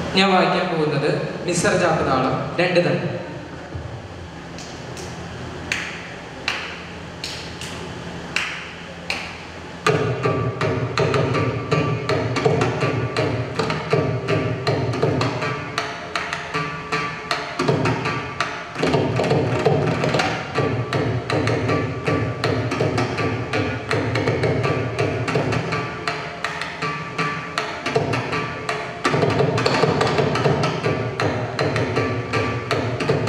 ഞാൻ വായിക്കാൻ പോകുന്നത് നിസർജാപ താളം രണ്ട് തന്നെ ും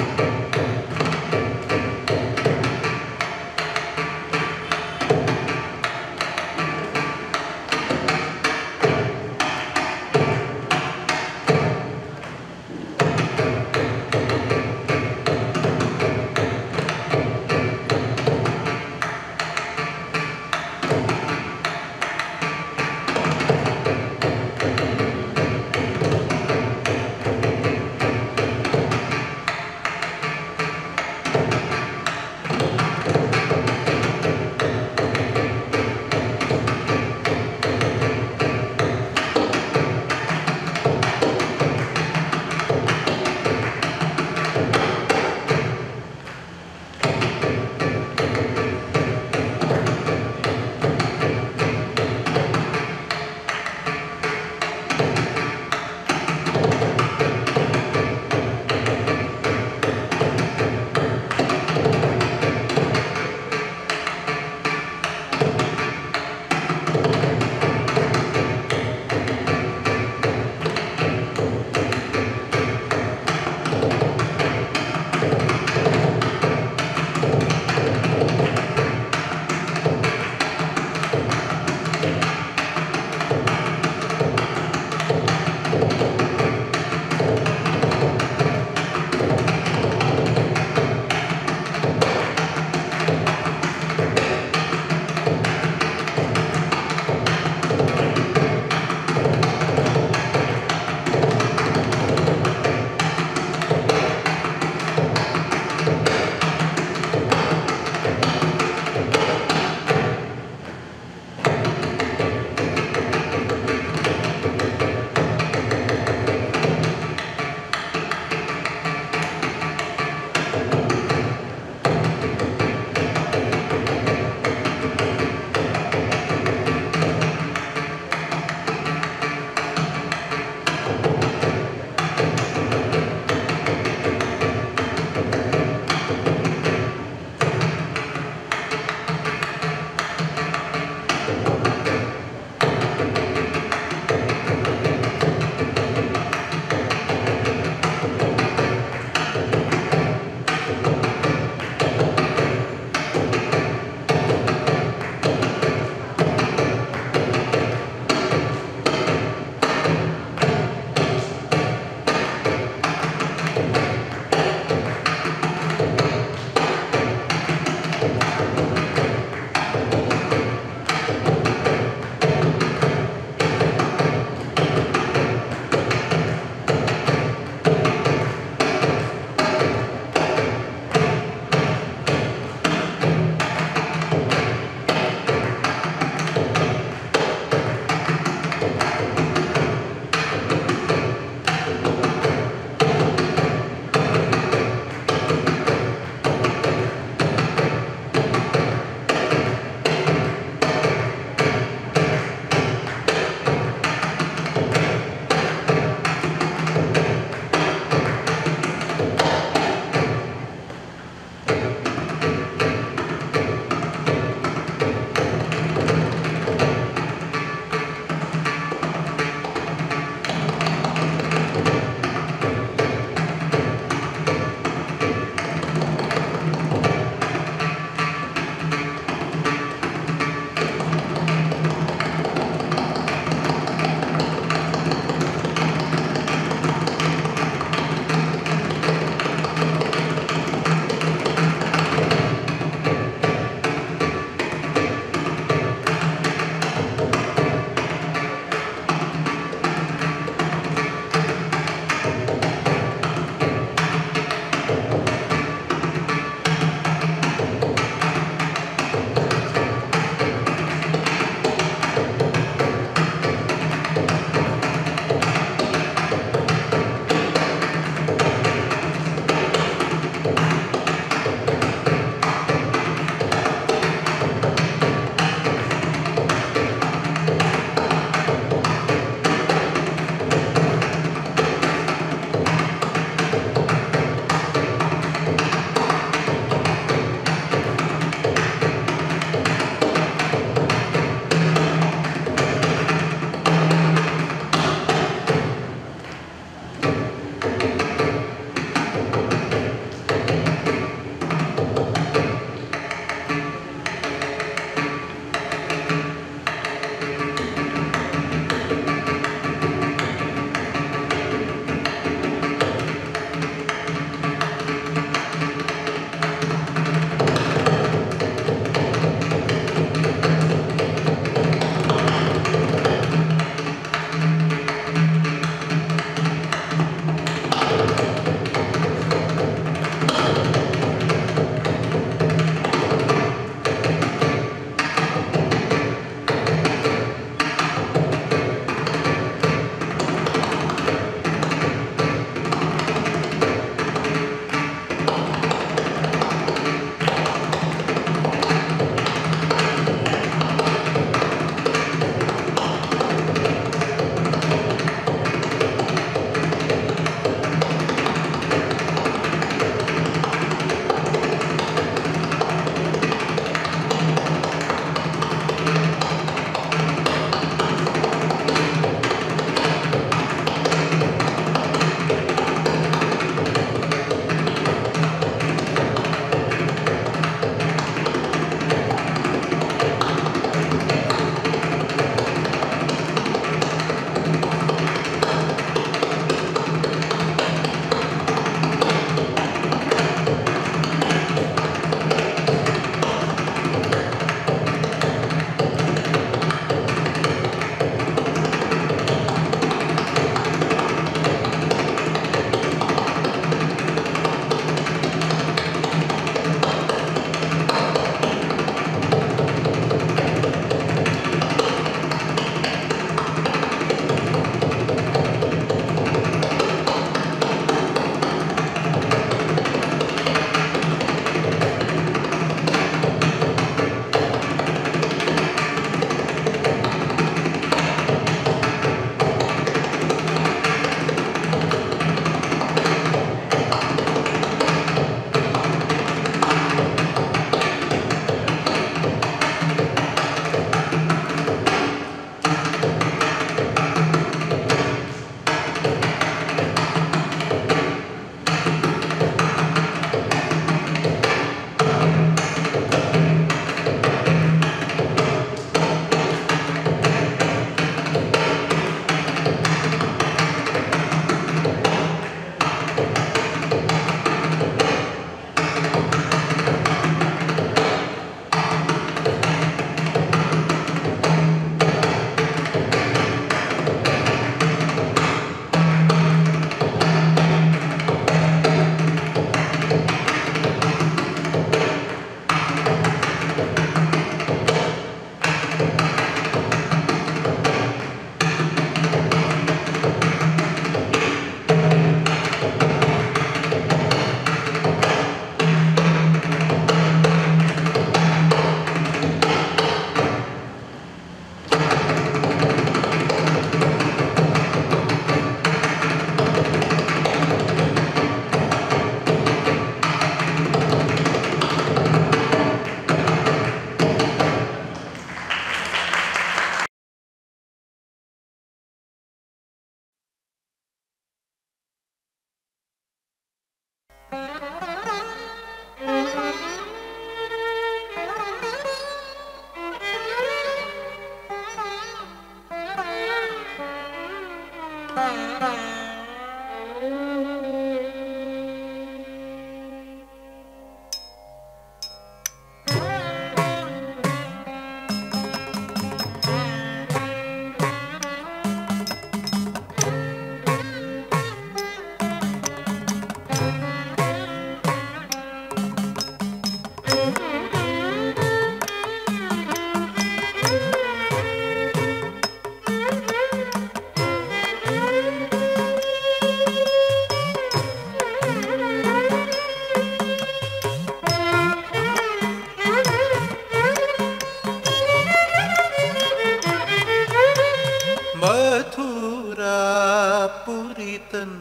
മധുരാപുരിതൻ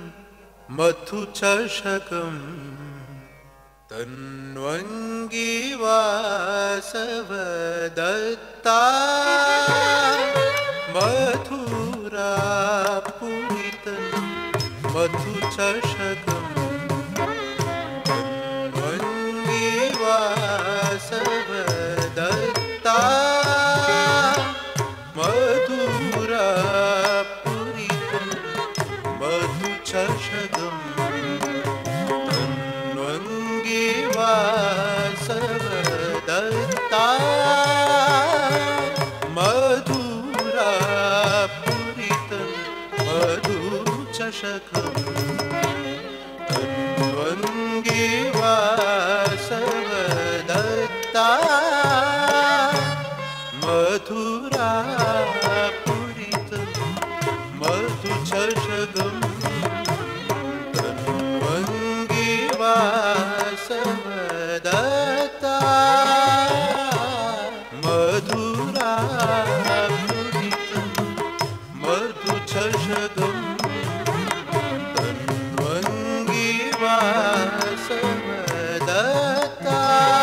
മധുചഷകം തന്വങ്കി വാസവദത്താ മധുരാപുരിതൻ മധുചഷകം തന്വങ്കി വാസവദത്താ മധുരാപുരിതൻ മധുചഷകം തന്വങ്കി വാസവദത്താ മധുരാപുരിതൻ മധുചഷകം തന്വങ്കി വാസവദത്താ മധുരാപുരിതൻ മധുചഷകം തന്വങ്കി വാസവദത്താ മധുരാപുരിതൻ മധുചഷകം തന്വങ്കി വാസവദത്താ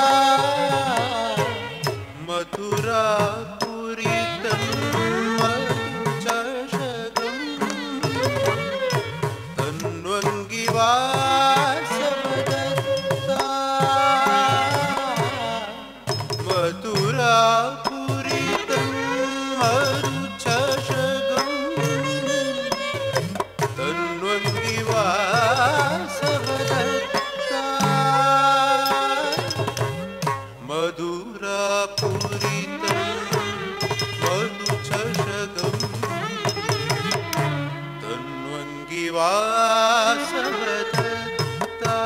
മധുരാപുരിതൻ മധുചഷകം തന്വങ്കി വാസവദത്താ മധുരാപുരിതൻ മധുചഷകം തന്വങ്കി വാസവദത്താ മധുരാപുരിതൻ മധുചഷകം തന്വങ്കി വാസവദത്താ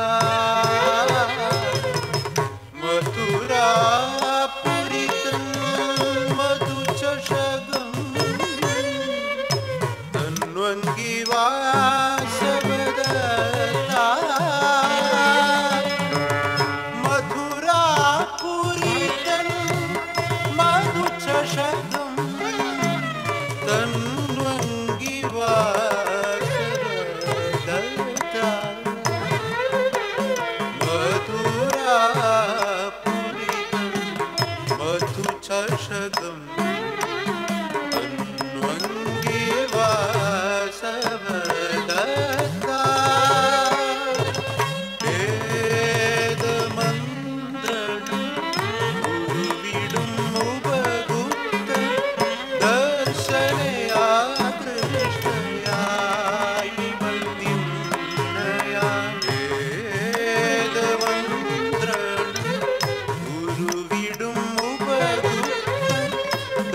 മധുരാപുരിതൻ മധുചഷകം തന്വങ്കി വാസവദത്താ മധുരാപുരിതൻ മധുചഷകം തന്വങ്കി വാസവദത്താ മധുരാപുരിതൻ മധുചഷകം തന്വങ്കി വാസവദത്താ വേദമന്ത്രം ഉരുവിടും ഉപഗുപ്തൻ ദർശനയാകൃഷ്ടയായി വന്ദിന്നയായി വേദമന്ത്രം ഉരുവിടും ഉപഗുപ്തൻ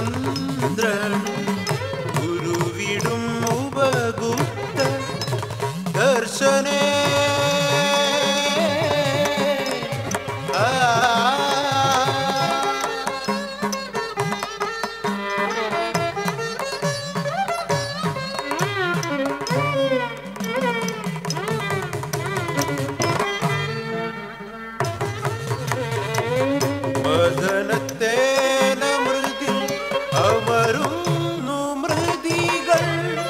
ചന്ദ്രൻ ഉരുവിടും ഉപഗുപ്ത ദർശനേ ആ മദനത്തേന മൃതിൽ അമരുന്നു മൃതികൾ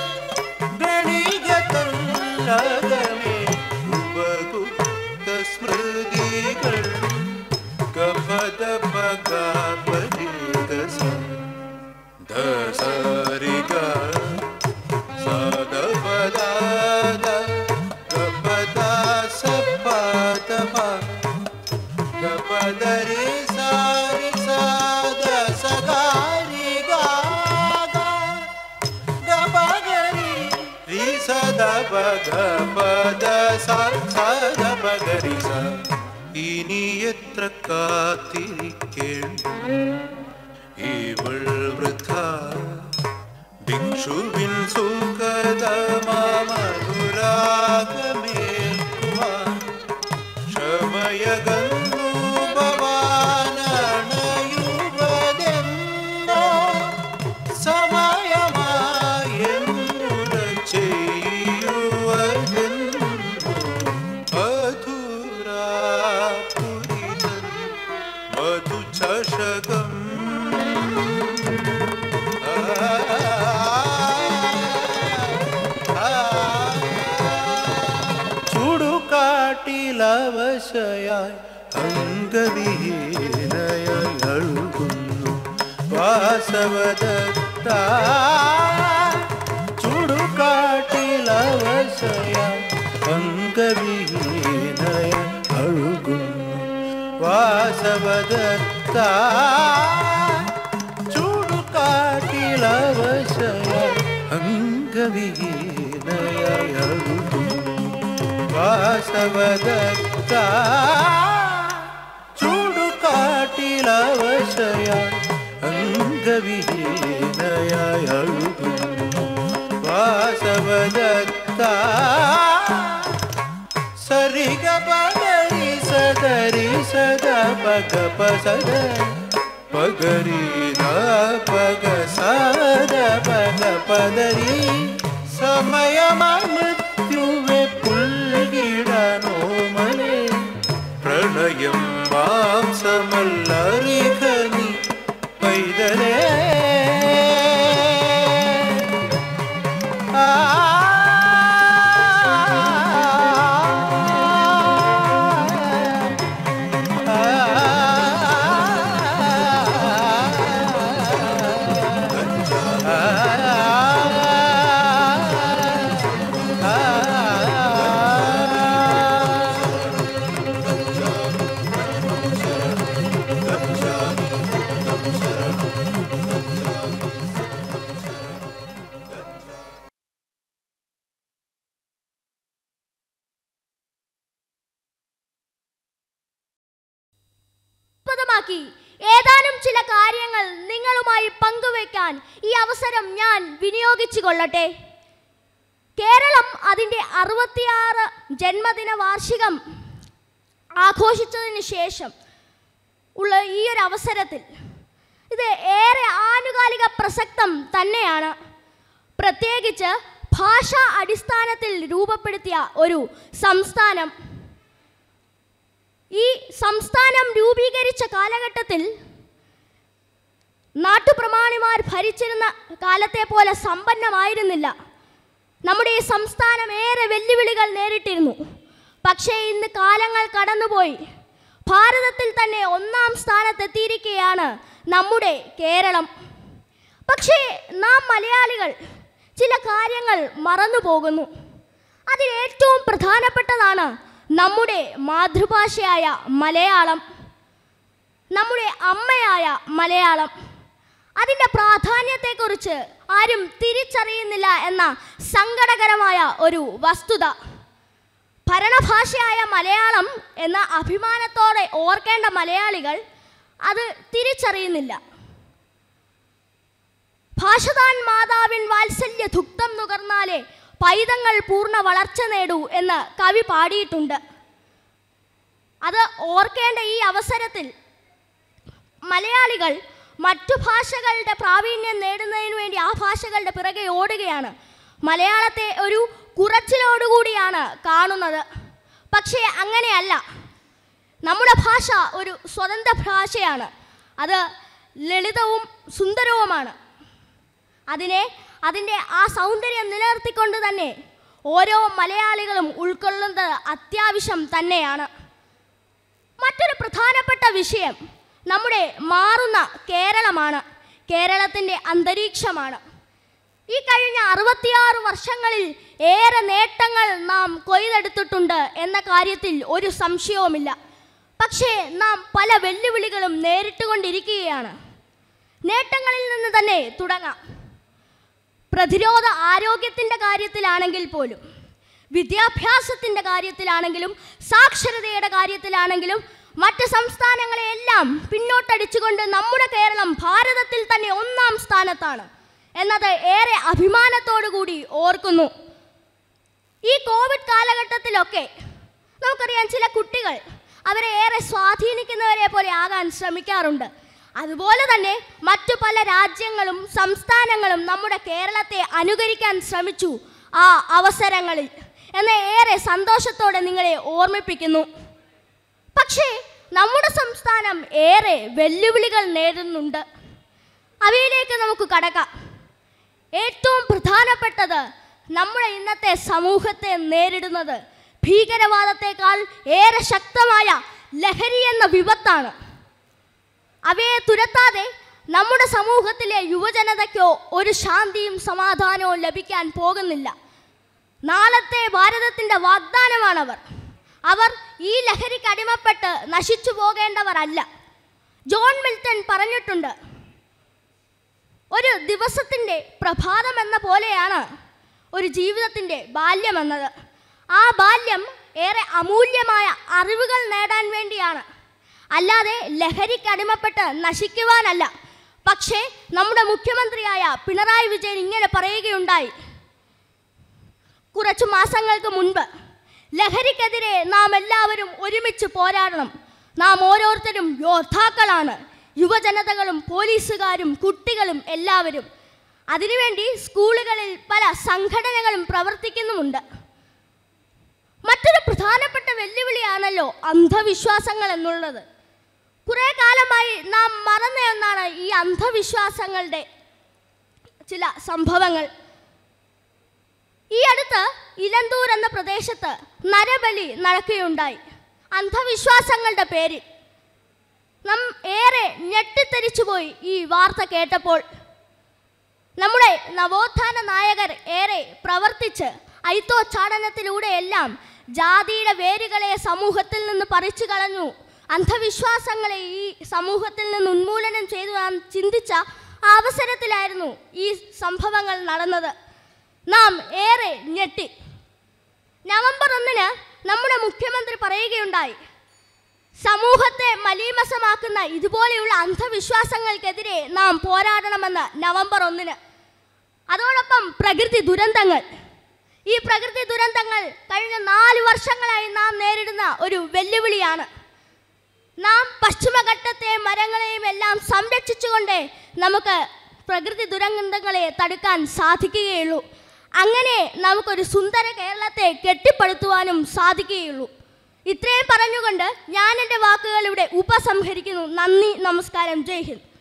ഗണികതല്ലകമേ ഉപഗുപ്ത സ്മൃതികൾ കപദ പഗാപരിഗസ ദസരിഗ സദപദാദ കപദ സപദപ ഗപദരി സാരി സാദ സഗാരി ഗാഗാ ഗപഗരി രി സദ പഗ പദ സ സദ പഗരി സ ഇനി എത്ര കാത്തിരിക്കേണ്ടു ഇവൾ വൃഥ ഭിക്ഷുവിൻ സുഖതമധുരാഗമേൽക്കുവാൻ ക്ഷമയകന്നു ഭവാനണയുവതെന്നോ സമയമായെന്നുര ചെയ്യുവതെന്നോ മധുരാപുരിതൻ മധുചഷകം ചുടുകാട്ടിലവശയായി അംഗവിഹീനയായി അഴുകുന്നു വാസവദത്ത ചുടുകാട്ടിലവശയായി അംഗവിഹീനയായി അഴുകുന്നു വാസവദത്ത ചൂടുകാട്ടിലവശയായി അംഗവിഹീനയായി അഴുകുന്നു വാസവദത്ത ചൂടുകാട്ടിലവശയായി അംഗവിഹീനയായി അഴുകുന്നു വാസവദത്ത സരിഗ പഗരി സദരി സദ പഗ പസദ പഗരി ന പഗ സദ പഗ പദരി സമയമായി മൃത്യുവെ പുൽകിടനോ മനെ പ്രണയം മാംസമല്ലറിഖനി പൈതലേ ആസ്പദമാക്കി ഏതാനും ചില കാര്യങ്ങൾ നിങ്ങളുമായി പങ്കുവയ്ക്കാൻ ഈ അവസരം ഞാൻ വിനിയോഗിച്ചു കൊള്ളട്ടെ കേരളം അതിൻ്റെ അറുപത്തിയാറ് ജന്മദിന വാർഷികം ആഘോഷിച്ചതിന് ശേഷം ഉള്ള ഈ ഒരു അവസരത്തിൽ ഇത് ഏറെ ആനുകാലിക പ്രസക്തം തന്നെയാണ് പ്രത്യേകിച്ച് ഭാഷാ അടിസ്ഥാനത്തിൽ രൂപപ്പെടുത്തിയ ഒരു സംസ്ഥാനം ഈ സംസ്ഥാനം രൂപീകരിച്ച കാലഘട്ടത്തിൽ നാട്ടുപ്രമാണിമാർ ഭരിച്ചിരുന്ന കാലത്തെ പോലെ സമ്പന്നമായിരുന്നില്ല നമ്മുടെ ഈ സംസ്ഥാനം ഏറെ വെല്ലുവിളികൾ നേരിട്ടിരുന്നു പക്ഷേ ഇന്ന് കാലങ്ങൾ കടന്നുപോയി ഭാരതത്തിൽ തന്നെ ഒന്നാം സ്ഥാനത്തെത്തിയിരിക്കുകയാണ് നമ്മുടെ കേരളം പക്ഷേ നാം മലയാളികൾ ചില കാര്യങ്ങൾ മറന്നു പോകുന്നു അതിൽ ഏറ്റവും പ്രധാനപ്പെട്ടതാണ് നമ്മുടെ മാതൃഭാഷയായ മലയാളം നമ്മുടെ അമ്മയായ മലയാളം അതിൻ്റെ പ്രാധാന്യത്തെക്കുറിച്ച് ആരും തിരിച്ചറിയുന്നില്ല എന്ന സങ്കടകരമായ ഒരു വസ്തുത ഭരണഭാഷയായ മലയാളം എന്ന അഭിമാനത്തോടെ ഓർക്കേണ്ട മലയാളികൾ അത് തിരിച്ചറിയുന്നില്ല ഭാഷതാൻ മാതാവിൻ വാത്സല്യ ദുഗ്ധം നുകർന്നാലേ പൈതങ്ങൾ പൂർണ്ണ വളർച്ച നേടൂ എന്ന് കവി പാടിയിട്ടുണ്ട് അത് ഓർക്കേണ്ട ഈ അവസരത്തിൽ മലയാളികൾ മറ്റു ഭാഷകളുടെ പ്രാവീണ്യം നേടുന്നതിന് വേണ്ടി ആ ഭാഷകളുടെ പിറകെ ഓടുകയാണ് മലയാളത്തെ ഒരു കുറച്ചിലോടുകൂടിയാണ് കാണുന്നത് പക്ഷേ അങ്ങനെയല്ല നമ്മുടെ ഭാഷ ഒരു സ്വതന്ത്ര ഭാഷയാണ് അത് ലളിതവും സുന്ദരവുമാണ് അതിനെ അതിൻ്റെ ആ സൗന്ദര്യം നിലനിർത്തിക്കൊണ്ട് തന്നെ ഓരോ മലയാളികളും ഉൾക്കൊള്ളുന്നത് അത്യാവശ്യം തന്നെയാണ് മറ്റൊരു പ്രധാനപ്പെട്ട വിഷയം നമ്മുടെ മാറുന്ന കേരളമാണ് കേരളത്തിൻ്റെ അന്തരീക്ഷമാണ് ഈ കഴിഞ്ഞ അറുപത്തിയാറ് വർഷങ്ങളിൽ ഏറെ നേട്ടങ്ങൾ നാം കൊയ്തെടുത്തിട്ടുണ്ട് എന്ന കാര്യത്തിൽ ഒരു സംശയവുമില്ല പക്ഷേ നാം പല വെല്ലുവിളികളും നേരിട്ടുകൊണ്ടിരിക്കുകയാണ് നേട്ടങ്ങളിൽ നിന്ന് തന്നെ തുടങ്ങാം പ്രതിരോധ ആരോഗ്യത്തിൻ്റെ കാര്യത്തിലാണെങ്കിൽ പോലും വിദ്യാഭ്യാസത്തിൻ്റെ കാര്യത്തിലാണെങ്കിലും സാക്ഷരതയുടെ കാര്യത്തിലാണെങ്കിലും മറ്റ് സംസ്ഥാനങ്ങളെയെല്ലാം പിന്നോട്ടടിച്ചുകൊണ്ട് നമ്മുടെ കേരളം ഭാരതത്തിൽ തന്നെ ഒന്നാം സ്ഥാനത്താണ് എന്നത് ഏറെ അഭിമാനത്തോടു കൂടി ഓർക്കുന്നു ഈ കോവിഡ് കാലഘട്ടത്തിലൊക്കെ നമുക്കറിയാം ചില കുട്ടികൾ അവരെ ഏറെ സ്വാധീനിക്കുന്നവരെ പോലെ ആകാൻ ശ്രമിക്കാറുണ്ട് അതുപോലെ തന്നെ മറ്റു പല രാജ്യങ്ങളും സംസ്ഥാനങ്ങളും നമ്മുടെ കേരളത്തെ അനുകരിക്കാൻ ശ്രമിച്ചു ആ അവസരങ്ങളിൽ എന്നെ ഏറെ സന്തോഷത്തോടെ നിങ്ങളെ ഓർമ്മിപ്പിക്കുന്നു പക്ഷേ നമ്മുടെ സംസ്ഥാനം ഏറെ വെല്ലുവിളികൾ നേരിടുന്നുണ്ട് അവയിലേക്ക് നമുക്ക് കടക്കാം ഏറ്റവും പ്രധാനപ്പെട്ടത് നമ്മുടെ ഇന്നത്തെ സമൂഹത്തെ നേരിടുന്നത് ഭീകരവാദത്തെക്കാൾ ഏറെ ശക്തമായ ലഹരി എന്ന വിപത്താണ് അവയെ തുരത്താതെ നമ്മുടെ സമൂഹത്തിലെ യുവജനതയ്ക്കോ ഒരു ശാന്തിയും സമാധാനവും ലഭിക്കാൻ പോകുന്നില്ല നാളത്തെ ഭാരതത്തിൻ്റെ വാഗ്ദാനമാണവർ അവർ ഈ ലഹരിക്ക് അടിമപ്പെട്ട് നശിച്ചു പോകേണ്ടവരല്ല ജോൺ മിൽട്ടൺ പറഞ്ഞിട്ടുണ്ട് ഒരു ദിവസത്തിൻ്റെ പ്രഭാതം എന്ന പോലെയാണ് ഒരു ജീവിതത്തിൻ്റെ ബാല്യമെന്നത് ആ ബാല്യം ഏറെ അമൂല്യമായ അറിവുകൾ നേടാൻ വേണ്ടിയാണ് അല്ലാതെ ലഹരിക്ക് അടിമപ്പെട്ട് നശിക്കുവാനല്ല പക്ഷേ നമ്മുടെ മുഖ്യമന്ത്രിയായ പിണറായി വിജയൻ ഇങ്ങനെ പറയുകയുണ്ടായി കുറച്ചു മാസങ്ങൾക്ക് മുൻപ് ലഹരിക്കെതിരെ നാം എല്ലാവരും ഒരുമിച്ച് പോരാടണം നാം ഓരോരുത്തരും യോദ്ധാക്കളാണ് യുവജനതകളും പോലീസുകാരും കുട്ടികളും എല്ലാവരും അതിനുവേണ്ടി സ്കൂളുകളിൽ പല സംഘടനകളും പ്രവർത്തിക്കുന്നുമുണ്ട് മറ്റൊരു പ്രധാനപ്പെട്ട വെല്ലുവിളിയാണല്ലോ അന്ധവിശ്വാസങ്ങൾ എന്നുള്ളത് കുറേ കാലമായി നാം മറന്ന ഒന്നാണ് ഈ അന്ധവിശ്വാസങ്ങളുടെ ചില സംഭവങ്ങൾ ഈ അടുത്ത് ഇലന്തൂർ എന്ന പ്രദേശത്ത് നരബലി നടക്കുകയുണ്ടായി അന്ധവിശ്വാസങ്ങളുടെ പേരിൽ നാം ഏറെ ഞെട്ടിത്തെരിച്ചുപോയി ഈ വാർത്ത കേട്ടപ്പോൾ നമ്മുടെ നവോത്ഥാന നായകർ ഏറെ പ്രവർത്തിച്ച് ഐത്തോച്ചാടനത്തിലൂടെയെല്ലാം ജാതിയുടെ വേരുകളെ സമൂഹത്തിൽ നിന്ന് പറിച്ചു കളഞ്ഞു അന്ധവിശ്വാസങ്ങളെ ഈ സമൂഹത്തിൽ നിന്ന് ഉന്മൂലനം ചെയ്തു നാം ചിന്തിച്ച ആ അവസരത്തിലായിരുന്നു ഈ സംഭവങ്ങൾ നടന്നത് നാം ഏറെ ഞെട്ടി നവംബർ ഒന്നിന് നമ്മുടെ മുഖ്യമന്ത്രി പറയുകയുണ്ടായി സമൂഹത്തെ മലീമസമാക്കുന്ന ഇതുപോലെയുള്ള അന്ധവിശ്വാസങ്ങൾക്കെതിരെ നാം പോരാടണമെന്ന് നവംബർ ഒന്നിന് അതോടൊപ്പം പ്രകൃതി ദുരന്തങ്ങൾ ഈ പ്രകൃതി ദുരന്തങ്ങൾ കഴിഞ്ഞ നാല് വർഷങ്ങളായി നാം നേരിടുന്ന ഒരു വെല്ലുവിളിയാണ് നാം പശ്ചിമഘട്ടത്തെ മരങ്ങളെയും എല്ലാം സംരക്ഷിച്ചുകൊണ്ട് നമുക്ക് പ്രകൃതി ദുരന്തങ്ങളെ തടുക്കാൻ സാധിക്കുകയുള്ളൂ അങ്ങനെ നമുക്കൊരു സുന്ദര കേരളത്തെ കെട്ടിപ്പടുത്തുവാനും സാധിക്കുകയുള്ളൂ ഇത്രയും പറഞ്ഞുകൊണ്ട് ഞാൻ എൻ്റെ വാക്കുകൾ ഇവിടെ ഉപസംഹരിക്കുന്നു നന്ദി നമസ്കാരം ജയ് ഹിന്ദ്